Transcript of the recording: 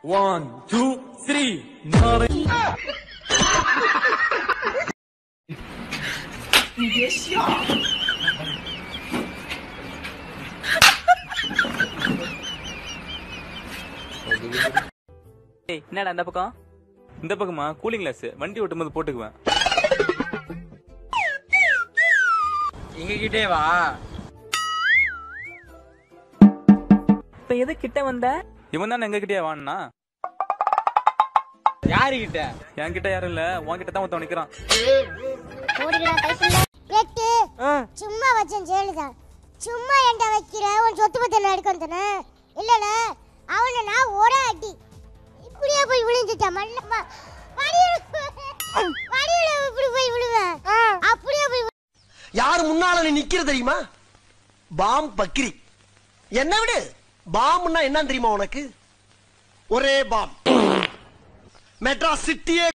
one two three நாளை ஏய் என்னடா அந்த பக்கம் இந்த பக்கமா கூலிங் கிளாஸ் வண்டி ஓட்டும் போது போட்டுக்குவேன் எங்ககிட்டே வா இப்ப எது கிட்ட வந்த இவன் தான் எங்க கிட்டே வான்னா யாருகிட்ட என்கிட்ட யாரும் இல்ல உன்கிட்ட தான் ஒருத்தன் நிக்கிறான் ஓடிடா கைப்புள்ள வெட்டு சும்மா வச்சேன் ஜெயலலிதா சும்மா என்கிட்ட வைக்கிற உன் சொத்து பத்திரம் எடுக்க வந்தன இல்லல அவனை நான் ஒரே அடி இப்படியே போய் விழுந்துட்டேன் மண்ணமா வடியில இப்படி போய் விழுவேன் அப்படியே போய் யாரு முன்னால நீ நிக்கிற தெரியுமா பாம் பக்ரி என்ன விடு பாம்னா என்ன தெரியுமா உனக்கு ஒரே பாம் மெட்ராஸ் சிட்டியே